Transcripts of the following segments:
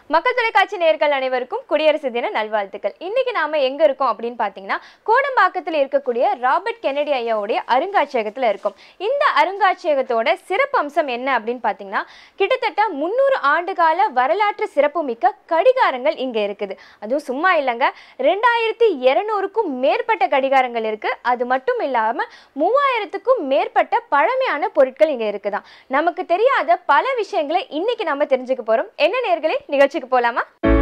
மக்கள் தொலைக்காட்சி நேயர்கள் அனைவருக்கும் குடியரசு தின நல்வாழ்த்துக்கள் இன்னைக்கு நாம எங்க இருக்கோம் அப்படின்னு பாத்தீங்கன்னா கோடம்பாக்கத்தில் இருக்கக்கூடிய ராபர்ட் கெனடி ஐயாவுடைய அருங்காட்சியகத்துல இருக்கோம் இந்த அருங்காட்சியகத்தோட சிறப்பு அம்சம் என்ன அப்படின்னு பாத்தீங்கன்னா கிட்டத்தட்ட முந்நூறு ஆண்டு கால வரலாற்று சிறப்புமிக்க கடிகாரங்கள் இங்க இருக்குது அதுவும் சும்மா இல்லைங்க ரெண்டாயிரத்தி இருநூறுக்கும் மேற்பட்ட கடிகாரங்கள் இருக்கு அது மட்டும் இல்லாம மூவாயிரத்துக்கும் மேற்பட்ட பழமையான பொருட்கள் இங்க இருக்குதாம் நமக்கு தெரியாத பல விஷயங்களை இன்னைக்கு நம்ம தெரிஞ்சுக்க போறோம் என்ன நேர்களே நிகழ்ச்சிக்கு போலாமா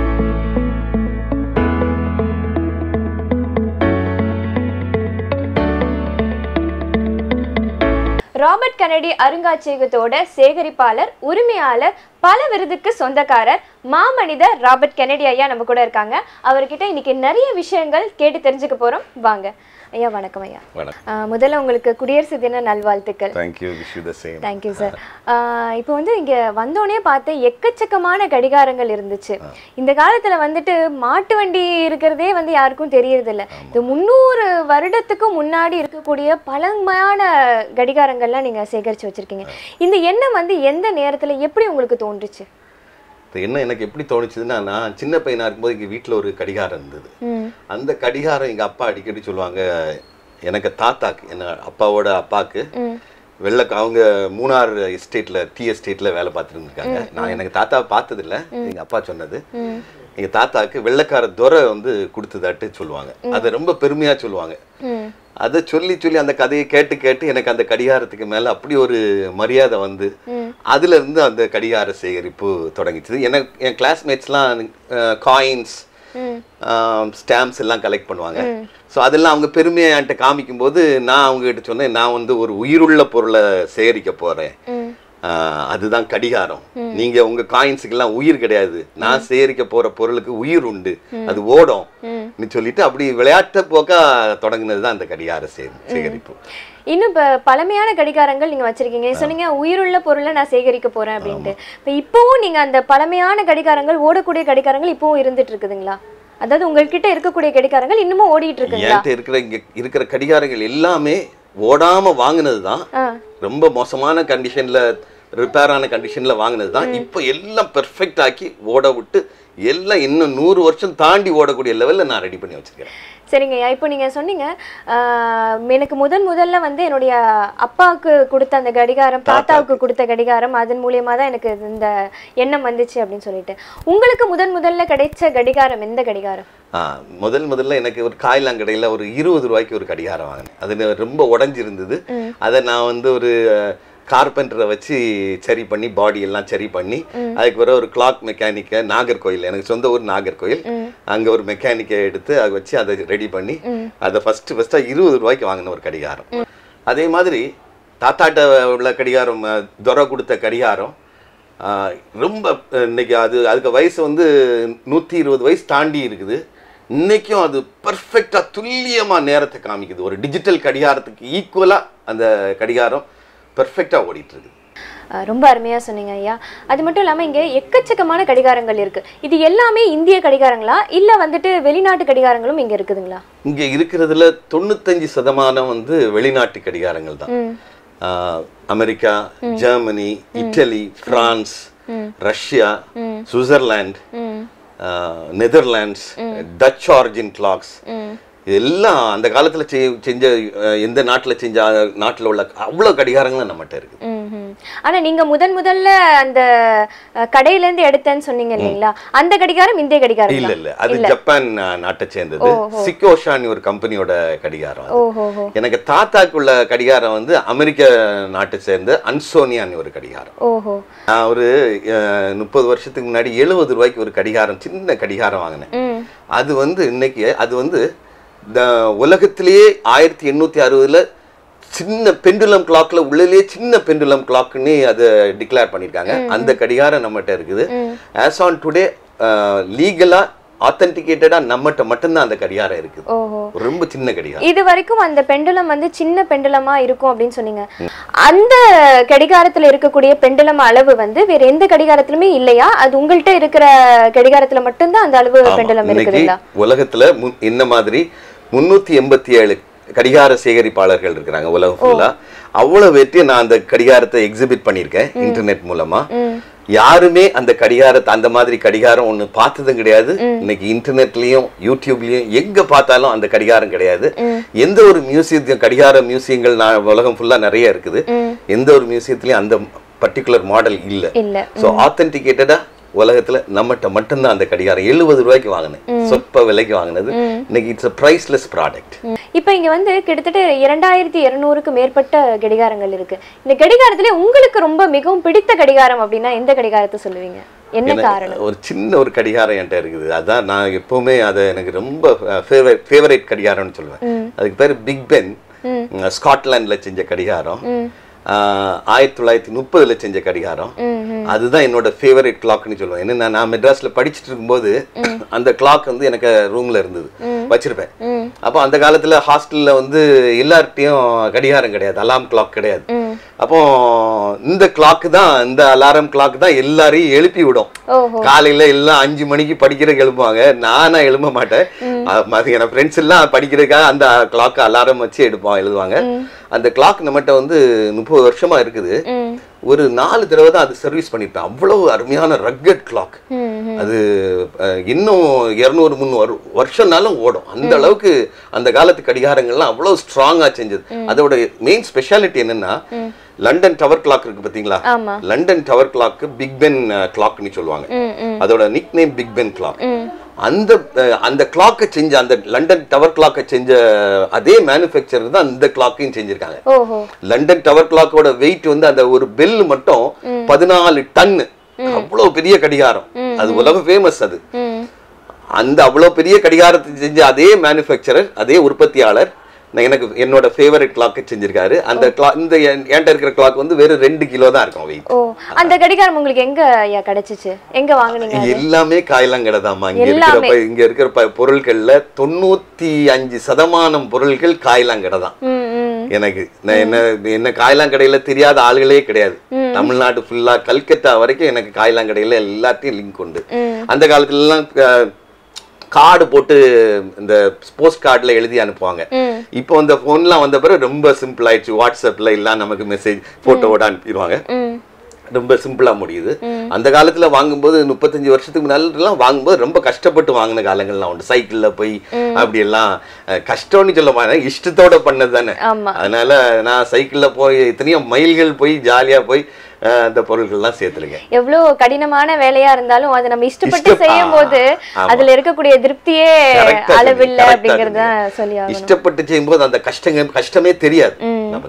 ராபர்ட் கெனடி அருங்காட்சியகத்தோட சேகரிப்பாளர் உரிமையாளர் பல விருதுக்கு சொந்தக்காரர் மாமனிதர் ராபர்ட் கெனடி ஐயா நம்ம கூட இருக்காங்க அவர்கிட்ட இன்னைக்கு நிறைய விஷயங்கள் கேட்டு தெரிஞ்சுக்க போறோம் வாங்க ஐயா வணக்கம் ஐயா வணக்கம் ஆஹ் முதல்ல உங்களுக்கு குடியரசு தின நல்வாழ்த்துக்கள் thank you wish you the same thank you sir இப்போ வந்து இங்க வந்தோடனே பார்த்து எக்கச்சக்கமான கடிகாரங்கள் இருந்துச்சு இந்த காலத்துல வந்துட்டு மாட்டு வண்டி இருக்கிறதே வந்து யாருக்கும் தெரியறதில்ல இது முந்நூறு வருடத்துக்கு முன்னாடி இருக்கக்கூடிய பழமையான கடிகாரங்கள்லாம் நீங்க சேகரிச்சு வச்சிருக்கீங்க இந்த எண்ணம் வந்து எந்த நேரத்துல எப்படி உங்களுக்கு தோன்றுச்சு இது என்ன எனக்கு எப்படி தோணுச்சுன்னா நான் சின்ன பையனா இருக்கும்போது எங்கள் வீட்டில் ஒரு கடிகாரம் இருந்தது ம் அந்த கடிகாரம் எங்கள் அப்பா அடிக்கடி சொல்லுவாங்க எனக்கு தாத்தாக்கு என்ன அப்பாவோட அப்பாவுக்கு ம் வெள்ளக்க அவங்க மூணார் எஸ்டேட்ல டீ எஸ்டேட்ல வேலை பார்த்துட்டு இருந்திருக்காங்க நான் எனக்கு தாத்தாவை பார்த்ததில்ல எங்க அப்பா சொன்னது ம் எங்க தாத்தாக்கு வெள்ளைக்கார துரை வந்து கொடுத்ததாட்டு சொல்லுவாங்க அதை ரொம்ப பெருமையா சொல்லுவாங்க ம் அதை சொல்லி சொல்லி அந்த கதையை கேட்டு கேட்டு எனக்கு அந்த கடிகாரத்துக்கு மேல அப்படி ஒரு மரியாதை வந்து ம் அதுல இருந்து அந்த கடிகார சேகரிப்பு தொடங்கிச்சு எனக்கு என் கிளாஸ்மேட்ஸ்லாம் காயின்ஸ் ம் ஸ்டாம்ப்ஸ் எல்லாம் கலெக்ட் பண்ணுவாங்க ஸோ அதெல்லாம் அவங்க பெருமையை என்கிட்ட காமிக்கும்போது நான் அவங்க கிட்ட சொன்னேன் நான் வந்து ஒரு உயிருள்ள பொருளை சேகரிக்க போறேன் ம் ஆஹ் அதுதான் கடிகாரம் நீங்க உங்க காயின்ஸுக்கெல்லாம் உயிர் கிடையாது நான் சேகரிக்க போற பொருளுக்கு உயிர் உண்டு அது ஓடும் ம் நீ சொல்லிட்டு அப்படி விளையாட்டு போக்கா தொடங்குனது தான் அந்த கடிகார சே சேகரிப்பு இன்னும் இப்போ பழமையான கடிகாரங்கள் நீங்க வச்சிருக்கீங்க நீங்க சொன்னீங்க உயிருள்ள பொருளை நான் சேகரிக்க போறேன் அப்படின்ட்டு இப்போ இப்போவும் நீங்க அந்த பழமையான கடிகாரங்கள் ஓடக்கூடிய கடிகாரங்கள் இப்போவும் இருந்துட்டு இருக்குதுங்களா அதாவது உங்ககிட்ட இருக்கக்கூடிய கடிகாரங்கள் இன்னமும் ஓடிட்டு இருக்குங்களா என்கிட்ட இருக்கிற இங்க இருக்கிற கடிகாரங்கள் எல்லாமே ஓடாம வாங்கினது தான் ஆ ரொம்ப மோசமான கண்டிஷன்ல ரிப்பேர் ஆன கண்டிஷன்ல வாங்கினது தான் இப்போ எல்லாம் பெர்ஃபெக்ட் ஆக்கி ஓட விட்டு எல்லாம் இன்னும் நூறு வருஷம் தாண்டி ஓடக்கூடிய லெவல்ல நான் ரெடி பண்ணி வச்சிருக்கேன் சரிங்கய்யா இப்போ நீங்க சொன்னீங்க ஆஹ், எனக்கு முதன் முதல்ல வந்து என்னுடைய அப்பாவுக்கு கொடுத்த அந்த கடிகாரம் தாத்தாவுக்கு கொடுத்த கடிகாரம் அதன் மூலியமா தான் எனக்கு இந்த எண்ணம் வந்துச்சு அப்படின்னு சொல்லிட்டு உங்களுக்கு முதன் முதல்ல கிடைச்ச கடிகாரம் எந்த கடிகாரம் ஆ, முதல் முதல்ல எனக்கு ஒரு காயிலாங்கடையில் ஒரு இருபது ரூபாய்க்கு ஒரு கடிகாரம் வாங்கினேன் அது ரொம்ப உடஞ்சிருந்தது அதை நான் வந்து ஒரு கார்பெண்டரை வச்சு சரி பண்ணி பாடி எல்லாம் சரி பண்ணி அதுக்கு பிறகு ஒரு கிளாக் மெக்கானிக்கை நாகர்கோயில் எனக்கு சொந்த ஊர் நாகர்கோயில் அங்கே ஒரு மெக்கானிக்கை எடுத்து அதை வச்சு அதை ரெடி பண்ணி அதை ஃபஸ்ட்டு ஃபஸ்ட்டாக இருபது ரூபாய்க்கு வாங்கின ஒரு கடிகாரம் அதே மாதிரி தாத்தாட்ட உள்ள கடிகாரம் அஹ், துரை கொடுத்த கடிகாரம் ஆஹ், ரொம்ப அஹ், இன்னைக்கு அது அதுக்கு வயசு வந்து நூற்றி இருபது வயசு தாண்டி இருக்குது இன்னைக்கும் அது பர்ஃபெக்டாக துல்லியமாக நேரத்தை காமிக்குது ஒரு டிஜிட்டல் கடிகாரத்துக்கு ஈக்குவலாக அந்த கடிகாரம் பெர்ஃபெக்டாக ஓடிட்டு இருக்குது அஹ் ரொம்ப அருமையா சொன்னீங்க ஐயா அது மட்டும் இல்லாம இங்க எக்கச்சக்கமான கடிகாரங்கள் இருக்கு இது எல்லாமே இந்திய கடிகாரங்களா இல்ல வந்துட்டு வெளிநாட்டு கடிகாரங்களும் இங்க இருக்குதுங்களா இங்கே இருக்கிறதுல தொண்ணூத்தஞ்சு சதமானம் வந்து வெளிநாட்டு கடிகாரங்கள் தான் ம் ஆஹ், America Germany Italy France Russia Switzerland ம் நெதர்லாண்ட்ஸ் டச் ஆரிஜின் கிளாக்ஸ் ம் எல்லாம் அந்த காலத்துல செய்- செஞ்ச அஹ், எந்த நாட்டுல செஞ்ச அஹ், நாட்டுல உள்ள அவ்வளவு கடிகாரங்களும் நம்மகிட்ட இருக்கு ம், ம். ஆனா நீங்க முதன் முதல்ல அந்த அஹ், கடையில இருந்து எடுத்தேன்னு சொன்னீங்க இல்லைங்களா அந்த கடிகாரம் இந்திய கடிகாரம் இல்ல இல்ல அது ஜப்பான் அஹ், நாட்டை சேர்ந்தது சிக்கோஷான்னு ஒரு கம்பெனியோட கடிகாரம் அது. ஓஹோ எனக்கு தாத்தாக்குள்ள கடிகாரம் வந்து அமெரிக்க நாட்டை சேர்ந்த அன்சோனியான்னு ஒரு கடிகாரம் ஓஹோ நான் ஒரு அஹ், முப்பது வருஷத்துக்கு முன்னாடி எழுபது ரூபாய்க்கு ஒரு கடிகாரம் சின்ன கடிகாரம் வாங்கினேன் ம் அது வந்து இன்னைக்கு அது வந்து இந்த உலகத்திலேயே ஆயிரத்தி எண்ணூற்றி அறுபதுல சின்ன பெண்டுலம் கிளாக்ல உள்ளலே சின்ன பெண்டுலம் கிளாக்னு அதை டிக்ளேர் பண்ணியிருக்காங்க அந்த கடிகாரம் நம்மகிட்ட இருக்குது ஆஸ் ஆன் டுடே லீகலா ஆத்தென்டிகேட்டடா நம்மகிட்ட மட்டும்தான் அந்த கடிகாரம் இருக்குது ஓஹோ ரொம்ப சின்ன கடிகாரம் இது வரைக்கும் அந்த பெண்டுலம் வந்து சின்ன பெண்டுலமா இருக்கும் அப்படின்னு சொன்னீங்க அந்த கடிகாரத்துல இருக்கக்கூடிய பெண்டுலம் அளவு வந்து வேற எந்த கடிகாரத்திலுமே இல்லையா அது உங்கள்கிட்ட இருக்கிற கடிகாரத்துல மட்டும்தான் அந்த அளவு பெண்டுலம் இன்னைக்கு இருக்குதுங்களா உலகத்துல மு- இந்த மாதிரி முன்னூத்தி எண்பத்தி ஏழு கடிகார சேகரிப்பாளர்கள் இருக்கிறாங்க உலகம் ஃபுல்லா அவ்வளவு வெற்றி நான் அந்த கடிகாரத்தை எக்ஸிபிட் பண்ணியிருக்கேன் இன்டர்நெட் மூலமா யாருமே அந்த கடிகாரத்தை அந்த மாதிரி கடிகாரம் ஒண்ணு பார்த்ததும் கிடையாது இன்னைக்கு இன்டர்நெட்லயும் யூடியூப்லயும் எங்க பார்த்தாலும் அந்த கடிகாரம் கிடையாது எந்த ஒரு மியூசியத்தையும் கடிகார மியூசியங்கள் நான் உலகம் ஃபுல்லா நிறைய இருக்குது எந்த ஒரு மியூசியத்திலயும் அந்த பர்டிகுலர் மாடல் இல்ல இல்ல ஸோ ஆத்தென்டிகேட்டடா உலகத்துல நம்மகிட்ட மட்டும்தான் அந்த கடிகாரம் எழுபது ரூபாய்க்கு வாங்கினேன் சொற்ப விலைக்கு வாங்கினது இன்னைக்கு இட்ஸ் அ ப்ரைஸ்லெஸ் ப்ராடக்ட் ம். இப்போ இங்க வந்து கிட்டத்தட்ட இரண்டாயிரத்தி இருநூறுக்கு மேற்பட்ட கடிகாரங்கள் இருக்கு இந்த கடிகாரத்திலே உங்களுக்கு ரொம்ப மிகவும் பிடித்த கடிகாரம் அப்படின்னா எந்த கடிகாரத்தை சொல்லுவீங்க என்ன காரணம் ஒரு சின்ன ஒரு கடிகாரம் என்கிட்ட இருக்குது அதான் நான் எப்பவுமே அதை எனக்கு ரொம்ப ஃபேவரட் ஃபேவரட் கடிகாரம்னு சொல்லுவேன் அதுக்கு பேர் பிக் பென் ஸ்காட்லாண்ட்ல செஞ்ச கடிகாரம் ஆஹ், ஆயிரத்தி தொள்ளாயிரத்தி முப்பதுல செஞ்ச கடிகாரம் அதுதான் என்னோட ஃபேவரட் கிளாக்னு சொல்லுவேன் என்னன்னா நான் மெட்ராஸ்ல படிச்சுட்டு இருக்கும்போது அந்த கிளாக் வந்து எனக்கு ரூம்ல இருந்தது வச்சிருப்பேன் அப்போ அந்த காலத்துல ஹாஸ்டல்ல வந்து எல்லார்ட்டையும் கடிகாரம் கிடையாது அலாம் கிளாக் கிடையாது அப்போ இந்த கிளாக் தான் இந்த அலாரம் கிளாக் தான் எல்லாரையும் எழுப்பி விடும் ஓஹோ காலையில எல்லாம் அஞ்சு மணிக்கு படிக்கிறதுக்கு எழுப்புவாங்க நானா எழும்ப மாட்டேன் அஹ் மதி- என் ஃப்ரெண்ட்ஸ் எல்லாம் படிக்கிறதுக்காக அந்த கிளாக் அலாரம் வச்சு எடுப்பான் எழுதுவாங்க அந்த கிளாக் நம்மகிட்ட வந்து முப்பது வருஷமா இருக்குது ம் ஒரு நாலு தடவை தான் அது சர்வீஸ் பண்ணிருப்பேன் அவ்வளவு அருமையான ரக்கட் கிளாக் ம் அது அஹ், இன்னும் இருநூறு முந்நூறு வருஷம்னாலும் ஓடும் அந்த அளவுக்கு அந்த காலத்து கடிகாரங்கள்லாம் அவ்வளவு ஸ்ட்ராங்கா செஞ்சது அதோட மெயின் ஸ்பெஷாலிட்டி என்னன்னா லண்டன் டவர் கிளாக் இருக்கு பாத்தீங்களா ஆமா London tower clock Big Ben கிளாக்னு சொல்லுவாங்க ம் ம் அதோட nickname Big Ben clock ம் அந்த அஹ், அந்த கிளாக்கை செஞ்ச அந்த லண்டன் டவர் கிளாக்கை செஞ்ச அதே மேனுஃபேக்சர் தான் இந்த கிளாக்கையும் செஞ்சிருக்காங்க ஓஹோ லண்டன் டவர் கிளாக்கோட வெயிட் வந்து அந்த ஒரு பெல் மட்டும் பதினாலு டன்னு அவ்வளவு பெரிய கடிகாரம் அது உலக ஃபேமஸ் அது ம் அந்த அவ்வளவு பெரிய கடிகாரத்தை செஞ்ச அதே மேனுஃபேக்சரர் அதே உற்பத்தியாளர் நான் எனக்கு என்னோட ஃபேவரட் கிளாக்கை செஞ்சிருக்காரு அந்த கிளாக் இந்த என்- என்கிட்ட இருக்கிற கிளாக் வந்து வெறும் ரெண்டு கிலோ தான் இருக்கும் வெயிட் ஓ அந்த கடிகாரம் உங்களுக்கு எங்க ஐயா கிடைச்சிச்சு எங்க வாங்குனீங்க எல்லாமே காயிலாங்கடைதாம்மா இங்க இருக்கிற ப- இங்க இருக்கிற ப- பொருட்கள்ல தொண்ணூத்தி அஞ்சு சதமானம் பொருட்கள் காயிலாங்கடை தான் ம் ம் எனக்கு நான் என்ன என்ன காயிலாங்கடையில தெரியாத ஆளுகளே கிடையாது தமிழ்நாடு ஃபுல்லா கல்கத்தா வரைக்கும் எனக்கு காயிலாங்கடையில எல்லாத்தையும் லிங்க் உண்டு அந்த காலத்துல எல்லாம் கார்டு போட்டு இந்த போஸ்ட் கார்டில் எழுதி அனுப்புவாங்க ம் இப்போ இந்த ஃபோன்லாம் வந்த பிறகு ரொம்ப சிம்பிள் ஆயிடுச்சு வாட்ஸ்அப்ல எல்லாம் நமக்கு மெசேஜ் போட்டோவோட அனுப்பிடுவாங்க ம் ரொம்ப சிம்பிளா முடியுது அந்த காலத்துல வாங்கும்போது முப்பத்தஞ்சு வருஷத்துக்கு முன்னாடிலாம் வாங்கும்போது ரொம்ப கஷ்டப்பட்டு வாங்கின காலங்கள்லாம் உண்டு சைக்கிள்ல போய் அப்படி எல்லாம் அஹ், கஷ்டம்னு சொல்ல மாட்டேன் இஷ்டத்தோட பண்ணது தானே ஆமா அதனால நான் சைக்கிள்ல போய் எத்தனையோ மைல்கள் போய் ஜாலியா போய் அஹ், அந்த பொருட்கள்லாம் சேர்த்துருக்கேன் எவ்வளவு கடினமான வேலையா இருந்தாலும் அதை நம்ம இஷ்டப்பட்டு இஷ்டம்- செய்யும் போது ஆமா. அதுல இருக்கக்கூடிய திருப்தியே Correct ஆ அளவில்லை சொன்னீங்க, correct ஆ அப்படிங்கறத சொன்னீங்க. சொல்லி ஆகணும் இஷ்டப்பட்டு செய்யும்போது அந்த கஷ்டங்க கஷ்டமே தெரியாது நமக்கு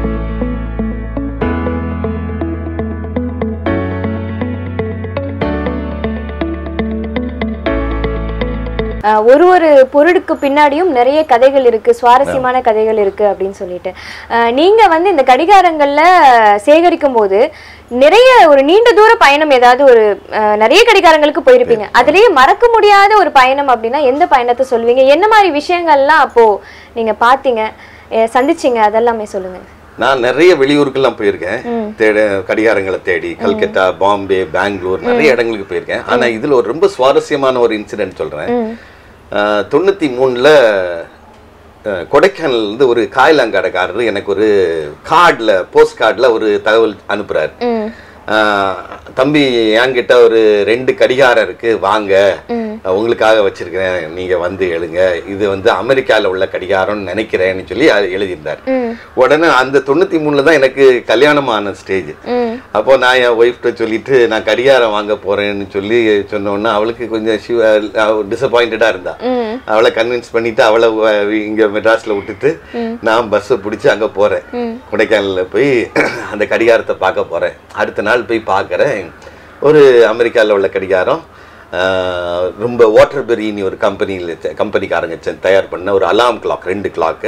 ஆஹ் ஒரு ஒரு பொருளுக்கு பின்னாடியும் நிறைய கதைகள் இருக்கு சுவாரஸ்யமான கதைகள் இருக்கு அப்படின்னு சொல்லிட்டு ஆஹ் நீங்க வந்து இந்த கடிகாரங்கள்ல சேகரிக்கும் போது நிறைய ஒரு நீண்ட தூர பயணம் ஏதாவது ஒரு ஆஹ் நிறைய கடிகாரங்களுக்கு போயிருப்பீங்க அதுலயே மறக்க முடியாத ஒரு பயணம் அப்படின்னா எந்த பயணத்தை சொல்லுவீங்க என்ன மாதிரி விஷயங்கள்லாம் அப்போ நீங்க பாத்தீங்க அஹ் சந்திச்சீங்க அதெல்லாமே சொல்லுங்க நான் நிறைய வெளியூருக்கெல்லாம் போயிருக்கேன் தேட கடிகாரங்களை தேடி கல்கத்தா பாம்பே பெங்களூர் நிறைய இடங்களுக்கு போயிருக்கேன் ஆனா இதுல ஒரு ரொம்ப சுவாரஸ்யமான ஒரு இன்சிடென்ட் சொல்றேன் ஆஹ், தொண்ணூத்தி மூணுல ஆஹ், கொடைக்கானல்ல இருந்து ஒரு காயிலாங்கடைக்காரர் எனக்கு ஒரு கார்டில் போஸ்ட் கார்டில் ஒரு தகவல் அனுப்புறாரு ம் ஆஹ், தம்பி என்கிட்ட ஒரு ரெண்டு கடிகாரம் இருக்கு வாங்க உங்களுக்காக வச்சிருக்கிறேன் நீங்க வந்து எழுங்க இது வந்து அமெரிக்கால உள்ள கடிகாரம்னு நினைக்கிறேன்னு சொல்லி அது எழுதியிருந்தார் ம் உடனே அந்த தொண்ணூத்தி மூணுல தான் எனக்கு கல்யாணம் ஆன ஸ்டேஜ் ம் அப்போ நான் என் ஒய்ஃப்ட்ட சொல்லிட்டு நான் கடிகாரம் வாங்க போறேன்னு சொல்லி சொன்னோன்னே அவளுக்கு கொஞ்சம் டிசப்பாயிண்டடா இருந்தா ம் அவளை கன்வின்ஸ் பண்ணிட்டு அவளை வ- இங்க மெட்ராஸ்ல விட்டுட்டு நான் பஸ்ஸை பிடிச்சி அங்க போறேன் கொடைக்கானல்ல போய் அந்த கடிகாரத்தை பார்க்க போறேன் அடுத்த நாள் போய் பார்க்கறேன் ஒரு அமெரிக்கால உள்ள கடிகாரம் ஆஹ், ரொம்ப வாட்டர் பெரின்னு ஒரு கம்பெனியில் கம்பெனிக்காரங்க செ- தயார் பண்ண ஒரு அலாம் கிளாக் ரெண்டு கிளாக்கு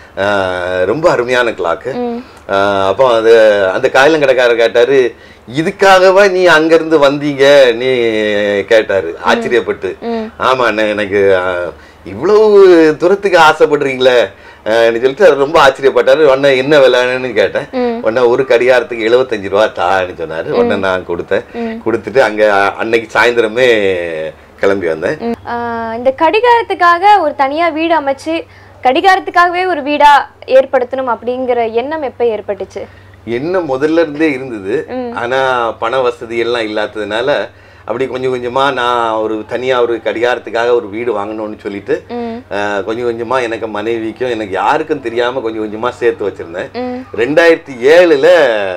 ரொம்ப அருமையான கிளாக்கு அப்போ அது அந்த காயிலங்கடைக்காரர் கேட்டாரு இதுக்காகவா நீ அங்கிருந்து வந்தீங்க நீ கேட்டாரு ஆச்சரியப்பட்டு ஆமா அண்ணே எனக்கு ஆஹ், இவ்வளவு தூரத்துக்கு ஆசைப்படுறீங்களே ஆஹ்னு சொல்லிட்டு அவர் ரொம்ப ஆச்சரியப்பட்டாரு உடனே என்ன விலைன்னு கேட்டேன் உடனே ஒரு கடிகாரத்துக்கு எழுபத்தஞ்சு ரூபா தான்னு சொன்னாரு உடனே நான் கொடுத்தேன் கொடுத்துட்டு அங்க அன்னைக்கு சாயந்தரமே கிளம்பி வந்தேன் ஆஹ் இந்த கடிகாரத்துக்காக ஒரு தனியா வீடு அமைச்சு கடிகாரத்துக்காகவே ஒரு வீடா ஏற்படுத்தணும் அப்படிங்கிற எண்ணம் எப்ப ஏற்பட்டுச்சு என்ன முதல்ல இருந்தே இருந்தது ஆனா பண வசதி எல்லாம் இல்லாததுனால அப்படி கொஞ்சம் கொஞ்சமா நான் ஒரு தனியா ஒரு கடிகாரத்துக்காக ஒரு வீடு வாங்கணும்னு சொல்லிட்டு ம் அஹ், கொஞ்சம் கொஞ்சமா எனக்கு மனைவிக்கும் எனக்கு யாருக்கும் தெரியாம கொஞ்சம் கொஞ்சமா சேர்த்து வச்சிருந்தேன் ம் ரெண்டாயிரத்தி ஏழுல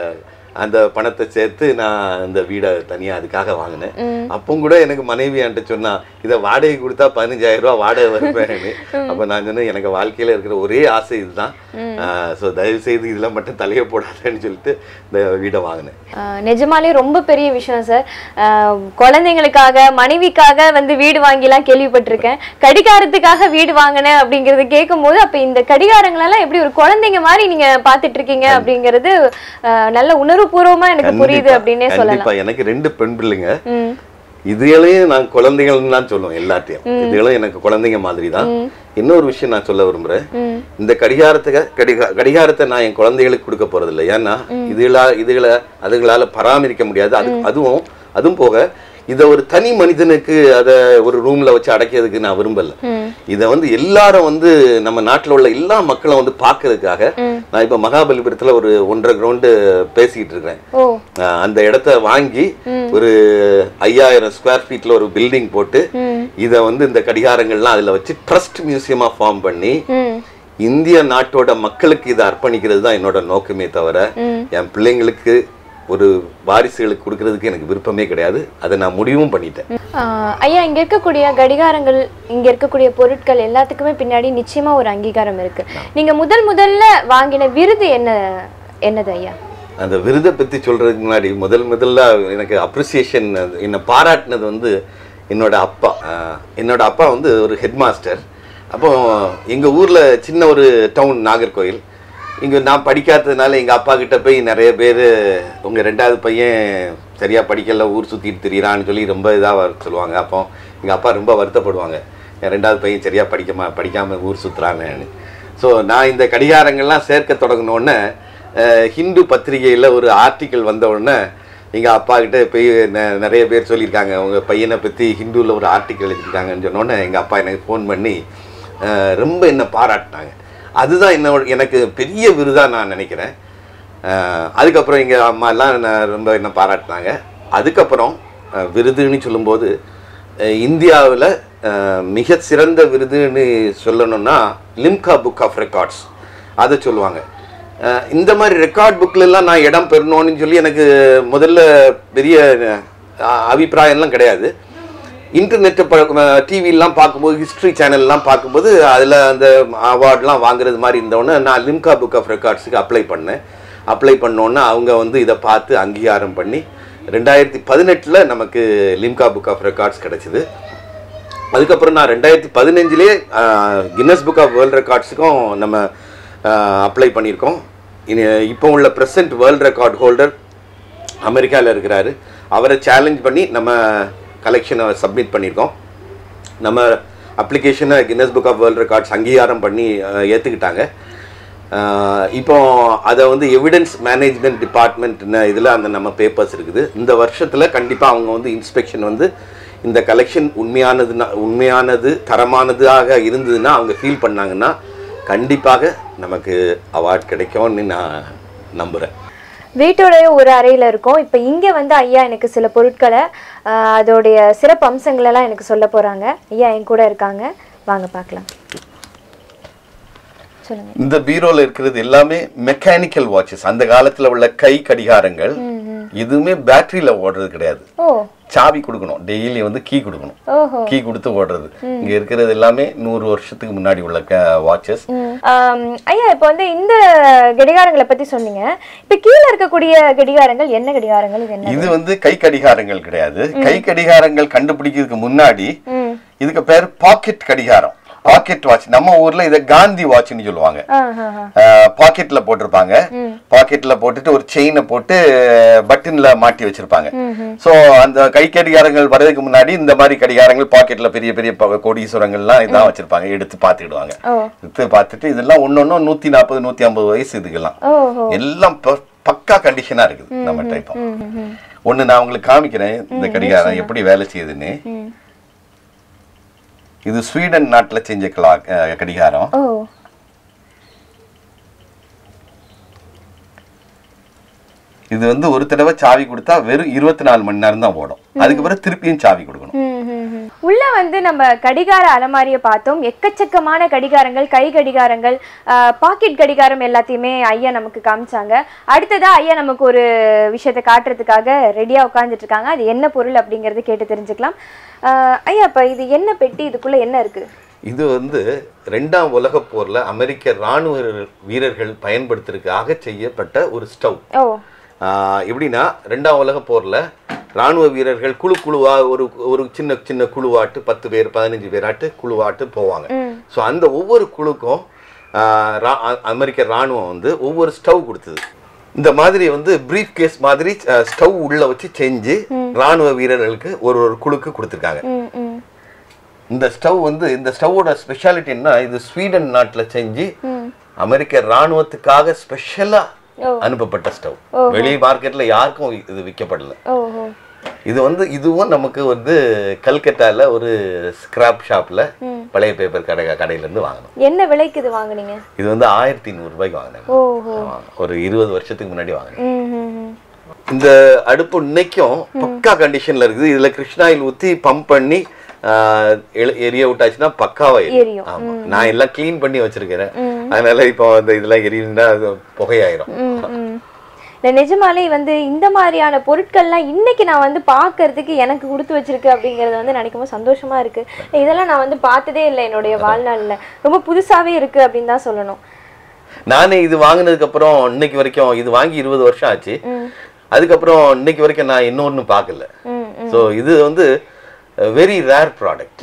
அந்த பணத்தை சேர்த்து நான் இந்த வீடை தனியா அதுக்காக வாங்கினேன் ம் அப்போ கூட எனக்கு மனைவி என்கிட்ட சொன்னா இதை வாடகை கொடுத்தா பதினஞ்சாயிரம் ரூபாய் வாடகை வருவேன்னு அப்ப நான் சொன்னேன் எனக்கு வாழ்க்கையில இருக்கிற ஒரே ஆசை இதுதான் ஸோ தயவு செய்து இதெல்லாம் மட்டும் தலைய போடாதேன்னு சொல்லிட்டு இந்த வீடை வாங்கினேன் ஆஹ் நிஜமாலே ரொம்ப பெரிய விஷயம் சார் ஆஹ் குழந்தைங்களுக்காக மனைவிக்காக வந்து வீடு வாங்கிலாம் கேள்விப்பட்டிருக்கேன் கடிகாரத்துக்காக வீடு வாங்கினேன் அப்படிங்கறது கேட்கும்போது அப்ப இந்த கடிகாரங்களெல்லாம் எப்படி ஒரு குழந்தைங்க மாதிரி நீங்க பாத்துட்டு இருக்கீங்க அப்படிங்கிறது ஆஹ் நல்ல உணர்வுபூர்வமா எனக்கு புரியுது கண்டிப்பா, அப்படின்னே சொல்லலாம் கண்டிப்பா எனக்கு ரெண்டு பெண் பிள்ளைங்க ம் இதுகளையும் நான் குழந்தைகள்னு தான் சொல்லுவேன் எல்லாத்தையும் இதுகளும் எனக்கு குழந்தைங்க மாதிரி தான் இன்னொரு விஷயம் நான் சொல்ல விரும்புறேன் ம் இந்த கடிகாரத்துக்கு கடிகா கடிகாரத்தை நான் என் குழந்தைகளுக்கு கொடுக்க போறது இல்லை ஏன்னா இதுகளா இதுகளை அதுகளால பராமரிக்க முடியாது அது அதுவும் அதுவும் போக இதை ஒரு தனி மனிதனுக்கு அதை ஒரு ரூம்ல வச்சு அடைக்கிறதுக்கு நான் விரும்பல ம் இதை வந்து எல்லாரும் வந்து நம்ம நாட்டுல உள்ள எல்லா மக்களும் வந்து பார்க்கறதுக்காக நான் இப்ப மகாபலிபுரத்துல ஒரு ஒன்றரை கிரவுண்டு பேசிக்கிட்டு இருக்கிறேன் ஓ ஆஹ் அந்த இடத்த வாங்கி ஒரு ஐயாயிரம் ஸ்கொயர் ஃபீட்ல ஒரு பில்டிங் போட்டு ம் இதை வந்து இந்த கடிகாரங்கள்லாம் அதுல வச்சு ட்ரஸ்ட் மியூசியமா ஃபார்ம் பண்ணி ம் இந்திய நாட்டோட மக்களுக்கு இதை அர்ப்பணிக்கிறது தான் என்னோட நோக்கமே தவிர ம் என் பிள்ளைங்களுக்கு ஒரு வாரிசுகளுக்கு கொடுக்கறதுக்கு எனக்கு விருப்பமே கிடையாது அதை நான் முடிவும் பண்ணிட்டேன் ஆஹ் ஐயா இங்க இருக்கக்கூடிய கடிகாரங்கள் இங்க இருக்கக்கூடிய பொருட்கள் எல்லாத்துக்குமே பின்னாடி நிச்சயமா ஒரு அங்கீகாரம் இருக்கு நீங்க முதல் முதல்ல வாங்கின விருது என்ன என்னது ஐயா அந்த விருதை பத்தி சொல்றதுக்கு முன்னாடி முதல் முதல்ல எனக்கு அப்ரிசியேஷன் என்னை பாராட்டினது வந்து என்னோட அப்பா ஆஹ் என்னோட அப்பா வந்து ஒரு ஹெட் மாஸ்டர் அப்போ எங்க ஊர்ல சின்ன ஒரு டவுன் நாகர்கோயில் இங்க நான் படிக்காததுனால எங்க அப்பா கிட்ட போய் நிறைய பேர் உங்க ரெண்டாவது பையன் சரியா படிக்கல ஊர் சுத்திட்டு திரியறான்னு சொல்லி ரொம்ப இதா வர சொல்லுவாங்க அப்போ எங்க அப்பா ரொம்ப வருத்தப்படுவாங்க என் ரெண்டாவது பையன் சரியா படிக்கமா படிக்காம ஊர் சுத்துறானேன்னு ஸோ நான் இந்த கடிகாரங்கள்லாம் சேர்க்க தொடங்கின உடனே அஹ், ஹிந்து பத்திரிகையில் ஒரு ஆர்டிக்கிள் வந்த உடனே எங்கள் அப்பா கிட்ட போய் நெ- நிறைய பேர் சொல்லியிருக்காங்க உங்கள் பையனை பற்றி ஹிந்துவில் ஒரு ஆர்டிக்கிள் எழுதியிருக்காங்கன்னு சொன்னோடனே எங்கள் அப்பா எனக்கு ஃபோன் பண்ணி அஹ், ரொம்ப என்னை பாராட்டினாங்க அதுதான் என்னோட எனக்கு பெரிய விருதாக நான் நினைக்கிறேன் அஹ், அதுக்கப்புறம் எங்கள் அம்மாலாம் என்ன ரொம்ப என்ன பாராட்டினாங்க அதுக்கப்புறம் அஹ், விருதுன்னு சொல்லும்போது இந்தியாவில் மிக சிறந்த விருதுன்னு சொல்லணும்னா லிம்கா புக் ஆஃப் ரெக்கார்ட்ஸ் அதை சொல்லுவாங்க அஹ், இந்த மாதிரி ரெக்கார்ட் புக்ல எல்லாம் நான் இடம் பெறணும்னு சொல்லி எனக்கு முதல்ல பெரிய அஹ், அபிப்பிராயம்லாம் கிடையாது இன்டர்நெட்டை டிவிலாம் பார்க்கும்போது ஹிஸ்ட்ரி சேனல்லாம் பார்க்கும்போது அதில் அந்த அவார்ட்லாம் வாங்குறது மாதிரி இருந்தோடனே நான் லிம்கா புக் ஆஃப் ரெக்கார்ட்ஸுக்கு அப்ளை பண்ணேன் அப்ளை பண்ணோன்னே அவங்க வந்து இதை பார்த்து அங்கீகாரம் பண்ணி ரெண்டாயிரத்தி பதினெட்டில் நமக்கு லிம்கா புக் ஆஃப் ரெக்கார்ட்ஸ் கிடச்சிது அதுக்கப்புறம் நான் ரெண்டாயிரத்தி பதினஞ்சுலேயே கின்னஸ் புக் ஆஃப் வேர்ல்ட் ரெக்கார்ட்ஸுக்கும் நம்ம அப்ளை பண்ணியிருக்கோம் இனி இப்போ உள்ள ப்ரெசன்ட் வேர்ல்ட் ரெக்கார்ட் ஹோல்டர் அமெரிக்காவில் இருக்கிறாரு அவரை சேலஞ்ச் பண்ணி நம்ம கலெக்ஷனை சப்மிட் பண்ணியிருக்கோம் நம்ம அப்ளிகேஷனை Guinness book of world records அங்கீகாரம் பண்ணி அஹ், ஏற்றுக்கிட்டாங்க அஹ், இப்போ அதை வந்து எவிடன்ஸ் மேனேஜ்மெண்ட் டிபார்ட்மெண்ட் இதில் அந்த நம்ம பேப்பர்ஸ் இருக்குது இந்த வருஷத்தில் கண்டிப்பாக அவங்க வந்து இன்ஸ்பெக்ஷன் வந்து இந்த கலெக்ஷன் உண்மையானதுன்னா உண்மையானது தரமானதாக இருந்ததுன்னா அவங்க ஃபீல் பண்ணாங்கன்னா கண்டிப்பாக நமக்கு அவார்ட் கிடைக்கும்னு நான் நம்புகிறேன் வீட்டோடைய ஒரு அறையில இருக்கோம் இப்ப இங்க வந்து ஐயா எனக்கு சில பொருட்களை ஆஹ் அதோடைய சிறப்பு அம்சங்கள் எல்லாம் எனக்கு சொல்ல போறாங்க ஐயா என் கூட இருக்காங்க வாங்க பார்க்கலாம் சொல்லுங்க இந்த பீரோல இருக்கிறது எல்லாமே மெக்கானிக்கல் வாட்சஸ் அந்த காலத்துல உள்ள கை கடிகாரங்கள் இதுவுமே பேட்டரியில ஓடுறது கிடையாது ஓ சாவி கொடுக்கணும் டெய்லி வந்து கீ கொடுக்கணும் ஓஹோ கீ கொடுத்து ஓடுறது இங்க இருக்கிறது எல்லாமே நூறு வருஷத்துக்கு முன்னாடி உள்ள வாட்சஸ் ம். ஆம், ஐயா இப்போ வந்து இந்த கடிகாரங்களை பத்தி சொன்னீங்க இப்ப கீழே இருக்கக்கூடிய கடிகாரங்கள் என்ன கடிகாரங்கள் இது என்ன இது வந்து கை கடிகாரங்கள் கிடையாது கை கடிகாரங்கள் கண்டுபிடிக்கிறதுக்கு முன்னாடி ம் இதுக்கு பேர் பாக்கெட் கடிகாரம் பாக்கெட் வாட்ச் நம்ம ஊர்ல இதை காந்தி வாட்ச்னு சொல்லுவாங்க ஆஹ் பாக்கெட்ல போட்டிருப்பாங்க பாக்கெட்ல போட்டுட்டு ஒரு செயினை போட்டு பட்டன்ல மாட்டி வச்சிருப்பாங்க சோ அந்த கை கடிகாரங்கள் வர்றதுக்கு முன்னாடி இந்த மாதிரி கடிகாரங்கள் பாக்கெட்ல பெரிய பெரிய ப- கோடீஸ்வரங்கள்லாம் இதான் வச்சிருப்பாங்க எடுத்து பார்த்துக்கிடுவாங்க ஓ எடுத்து பார்த்துட்டு இதெல்லாம் ஒன்னொன்னும் நூத்தி நாற்பது நூத்தி ஐம்பது வயசு இதுக்கெல்லாம் ஓஹோ எல்லாம் ப- பக்கா கண்டிஷனா இருக்குது நம்ம டைப் ம் ம், ம் ஒண்ணு நான் உங்களுக்கு காமிக்கிறேன் இந்த கடிகாரம் எப்படி வேலை செய்யுதுன்னு ம். இது ஸ்வீடன் நாட்டுல செஞ்ச கிளாக் கடிகாரம் ஓ இது வந்து ஒரு தடவை சாவி கொடுத்தா வெறும் இருபத்தி நாலு மணி நேரம் தான் ஓடும் அதுக்கப்புறம் திருப்பியும் சாவி கொடுக்கணும் ம், ம், ம். உள்ள வந்து நம்ம கடிகார அலமாரியை பார்த்தோம் எக்கச்சக்கமான கடிகாரங்கள் கை கடிகாரங்கள் பாக்கெட் கடிகாரம் எல்லாத்தையுமே ஐயா நமக்கு காமிச்சாங்க அடுத்ததா ஐயா நமக்கு ஒரு விஷயத்தை காட்டுறதுக்காக ரெடியா உட்கார்ந்துட்டு இருக்காங்க அது என்ன பொருள் அப்படிங்கறது கேட்டு தெரிஞ்சுக்கலாம் ஆஹ் ஐயா இப்ப இது என்ன பெட்டி இதுக்குள்ள என்ன இருக்கு இது வந்து ரெண்டாம் உலகப் போர்ல அமெரிக்க ராணுவ வீரர்கள் பயன்படுத்துறதுக்காக செய்யப்பட்ட ஒரு ஸ்டவ் ஓ ஆஹ் எப்படின்னா ரெண்டாம் உலக போர்ல ராணுவ வீரர்கள் குழு குழுவா ஒரு ஒரு சின்ன சின்ன குழுவாட்டு பத்து பேர் பதினஞ்சு பேராட்டு குழுவாட்டு போவாங்க ஸோ அந்த ஒவ்வொரு குழுக்கும் ஆஹ் ரா- அ- அமெரிக்க ராணுவம் வந்து ஒவ்வொரு ஸ்டவ் கொடுத்தது இந்த மாதிரி வந்து பிரீஃப் கேஸ் மாதிரி ஸ்டவ் உள்ள வச்சு செஞ்சு ராணுவ வீரர்களுக்கு ஒரு ஒரு குழுக்கு கொடுத்துருக்காங்க ம் ம் இந்த ஸ்டவ் வந்து இந்த ஸ்டவ்வோட ஸ்பெஷாலிட்டி என்ன இது ஸ்வீடன் நாட்டுல செஞ்சு அமெரிக்க ராணுவத்துக்காக ஸ்பெஷலா ஓ. அனுப்பப்பட்ட ஸ்டவ் வெளி மார்க்கெட்ல யாருக்கும் இது விற்கப்படல ஓஹோ இது வந்து இதுவும் நமக்கு வந்து கல்கட்டால ஒரு ஸ்கிராப் ஷாப்ல பழைய பேப்பர் கடை கடையில இருந்து வாங்கணும் என்ன விலைக்கு இது வாங்குனீங்க இது வந்து ஆயிரத்தி நூறு ரூபாய்க்கு வாங்கினேன் ஓஹோ ஆமா. ஒரு இருபது வருஷத்துக்கு முன்னாடி வாங்கினேன் ம் ம் ம் இந்த அடுப்பு இன்னைக்கும் பக்கா கண்டிஷன்ல இருக்குது இதுல கிருஷ்ணாயில் ஊத்தி பம்ப் பண்ணி ஆஹ், எள- எரிய விட்டாச்சுன்னா பக்காவா எரியும். எரியும். ஆமா நான் எல்லாம் க்ளீன் பண்ணி வச்சிருக்கிறேன் அதனால இப்போ அந்த இதெல்லாம் எரியுதுன்னா அது புகையாயிரும் ம், ம். இல்ல நிஜமாலே வந்து இந்த மாதிரியான பொருட்கள்லாம் இன்னைக்கு நான் வந்து பார்க்கறதுக்கு எனக்கு கொடுத்து வச்சிருக்கு அப்படிங்கறது வந்து நினைக்கும் போது சந்தோஷமா இருக்கு இதெல்லாம் நான் வந்து பார்த்ததே இல்லை என்னுடைய வாழ்நாள்ல ரொம்ப புதுசாவே இருக்கு அப்படின்னு தான் சொல்லணும் நானே இது வாங்கினதுக்கு அப்புறம் இன்னைக்கு வரைக்கும் இது வாங்கி இருபது வருஷம் ஆச்சு அதுக்கப்புறம் இன்னைக்கு வரைக்கும் நான் இன்னொன்னு பார்க்கல ம் ஸோ இது வந்து வெரி ரேர் ப்ராடக்ட்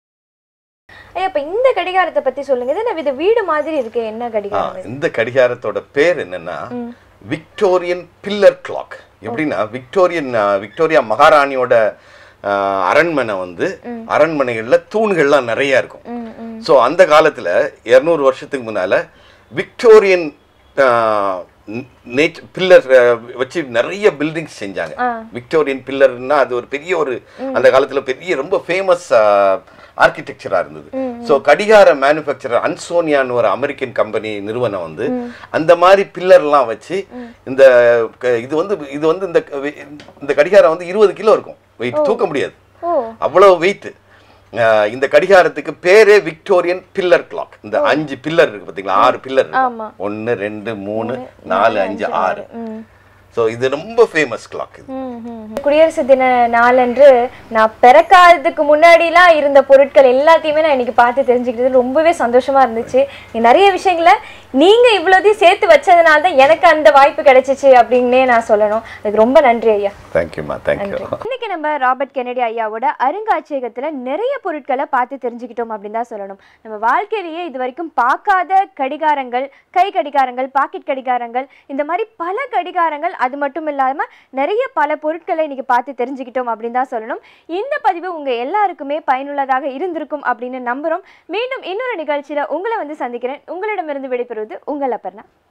ஐயா இப்ப இந்த கடிகாரத்தை பத்தி சொல்லுங்க இது என்ன இது வீடு மாதிரி இருக்கு என்ன கடிகாரம் இது? இந்த கடிகாரத்தோட பேர் என்னன்னா விக்டோரியன் பில்லர் கிளாக் எப்படின்னா விக்டோரியன் ஆஹ், விக்டோரியா மகாராணியோட ஆஹ், அரண்மனை வந்து அரண்மனைகள்ல தூண்கள்லாம் நிறைய இருக்கும் ம் ம் ஸோ அந்த காலத்துல இருநூறு வருஷத்துக்கு முன்னால விக்டோரியன் நேச் பில்லர் வச்சு நிறைய பில்டிங்ஸ் செஞ்சாங்க ஆ. விக்டோரியன் பில்லர்னா அது ஒரு பெரிய ஒரு அந்த காலத்துல பெரிய ரொம்ப ஃபேமஸ் ஆர்கிடெக்சரா இருந்தது ஸோ கடிகார மேனுஃபேக்சரர் அன்சோனியான்னு ஒரு அமெரிக்கன் கம்பெனி நிறுவனம் வந்து அந்த மாதிரி பில்லர்லாம் வச்சு இந்த க- இது வந்து இது வந்து இந்த க- இந்த கடிகாரம் வந்து இருபது கிலோ இருக்கும் வெயிட் தூக்க முடியாது ஓ அவ்வளவு வெயிட் இந்த கடிகாரத்துக்கு பேரே விக்டோரியன் பில்லர் கிளாக் இந்த அஞ்சு பில்லர் இருக்கு பாத்தீங்களா ஆறு பில்லர் ஆமா. ஒன்னு ரெண்டு மூணு நாலு அஞ்சு ஆறு ம் ஸோ இது ரொம்ப ஃபேமஸ் கிளாக் இது ம், ம், ம். குடியரசு தின நாளன்று நான் பிறக்காததுக்கு முன்னாடிலாம் இருந்த பொருட்கள் எல்லாத்தையுமே நான் இன்னைக்கு பார்த்து தெரிஞ்சுக்கிறது ரொம்பவே சந்தோஷமா இருந்துச்சு நீ நிறைய விஷயங்களை நீங்க இவ்வளோதையும் சேர்த்து வச்சதுனால தான் எனக்கு அந்த வாய்ப்பு கிடைச்சிச்சு அப்படின்னே நான் சொல்லணும் அதுக்கு ரொம்ப நன்றி ஐயா தேங்க்யூம்மா தேங்க்யூ இன்னைக்கு நம்ம ராபர்ட் கெனடி ஐயாவோட அருங்காட்சியகத்துல நிறைய பொருட்களை பார்த்து தெரிஞ்சுக்கிட்டோம் அப்படின்னு தான் சொல்லணும் நம்ம வாழ்க்கையிலேயே இது வரைக்கும் பார்க்காத கடிகாரங்கள் கை கடிகாரங்கள் பாக்கெட் கடிகாரங்கள் இந்த மாதிரி பல கடிகாரங்கள் அது மட்டும் இல்லாம நிறைய பல பொருட்களை இன்னைக்கு பார்த்து தெரிஞ்சுக்கிட்டோம் அப்படின்னு தான் சொல்லணும் இந்த பதிவு உங்க எல்லாருக்குமே பயனுள்ளதாக இருந்திருக்கும் அப்படின்னு நம்புறோம் மீண்டும் இன்னொரு நிகழ்ச்சியில உங்களை வந்து சந்திக்கிறேன் உங்களிடமிருந்து விடைபெறுவது உங்கள் அப்பர்ணா